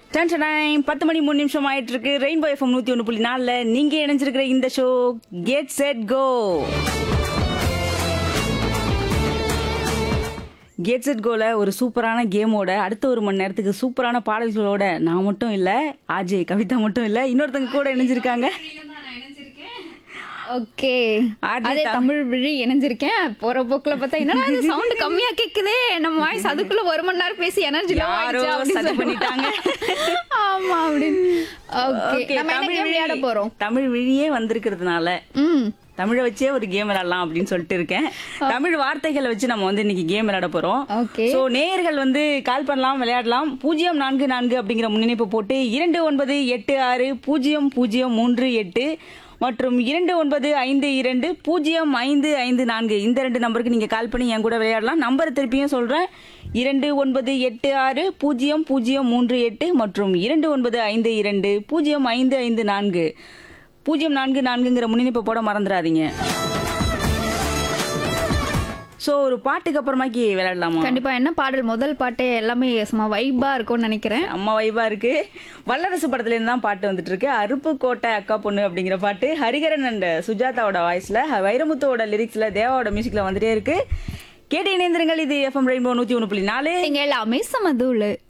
Tension time பத்து மணி மூணு நிமிஷம் ஆயிட்டு இருக்கு ரெயின்போ எஃப்எம் நூத்தி ஒன்று புள்ளி நாலுல நீங்க இணைஞ்சிருக்கிற இந்த show get set go get set கோல ஒரு சூப்பரான கேமோட அடுத்த ஒரு மணி நேரத்துக்கு சூப்பரான பாடல்களோட நான் மட்டும் இல்ல ஆஜய் கவிதா மட்டும் இல்ல இன்னொருத்தங்க கூட இணைஞ்சிருக்காங்க ஓகே ஆர்ஜே அதே தமிழ் விழி இணைஞ்சிருக்கேன் போற போக்குல பார்த்தா என்னடா இது சவுண்ட் கம்மியா கேக்குதே நம்ம வாய்ஸ் அதுக்குள்ள ஒரு மணி நேரம் பேசி எனர்ஜி யாரோ சதி பண்ணிட்டாங்க. ஆமா அப்படின்னு ஓகே Okay, நம்ம என்ன தமிழ் game விளையாட விழி- போறோம் தமிழ் விழியே வந்திருக்கிறதுனால ம் தமிழை வச்சே ஒரு கேம் விளையாடலாம் அப்படின்னு சொல்லிட்டு இருக்கேன் தமிழ் வார்த்தைகளை வச்சு நம்ம வந்து இன்னைக்கு கேம் விளையாட போறோம் Okay. சோ நேயர்கள் வந்து கால் பண்ணலாம் விளையாடலாம் பூஜ்ஜியம் நான்கு நான்கு அப்படிங்கிற முன்னிணைப்பு போட்டு இரண்டு ஒன்பது எட்டு ஆறு பூஜ்ஜியம் பூஜ்ஜியம் மூன்று எட்டு மற்றும் இரண்டு ஒன்பது ஐந்து இரண்டு பூஜ்ஜியம் ஐந்து ஐந்து நான்கு இந்த ரெண்டு நம்பருக்கு நீங்க கால் பண்ணி என் கூட விளையாடலாம் நம்பர் திருப்பியும் சொல்றேன் இரண்டு ஒன்பது எட்டு ஆறு பூஜ்ஜியம் பூஜ்ஜியம் மூன்று எட்டு மற்றும் இரண்டு ஒன்பது ஐந்து இரண்டு பூஜ்ஜியம் ஐந்து ஐந்து நான்கு பூஜ்ஜியம் நான்கு நான்குங்கிற முன்னிணைப்பு போட மறந்துடாதீங்க சோ ஒரு பாட்டுக்கு அப்புறமாக்கி விளையாடலாமா கண்டிப்பா என்ன பாடல் முதல் பாட்டே எல்லாமே சும்மா வைபா இருக்கும்னு நினைக்கிறேன் அம்மா வைபா இருக்கு வல்லரசு படத்துல இருந்து தான் பாட்டு வந்துட்டு இருக்கு அருப்புக்கோட்டை அக்கா பொண்ணு அப்படிங்கிற பாட்டு ஹரிகரன் அண்ட் சுஜாதாவோட வாய்ஸ்ல வைரமுத்துவோட லிரிக்ஸ்ல தேவாவோட மியூசிக்ல வந்துட்டே இருக்கு கேட்டு இணைந்திருங்கள் இது எஃப்எம் ரெயின்போ நூத்தி ஒன்று புள்ளி நாலு நீங்க எல்லாமே சமதூளு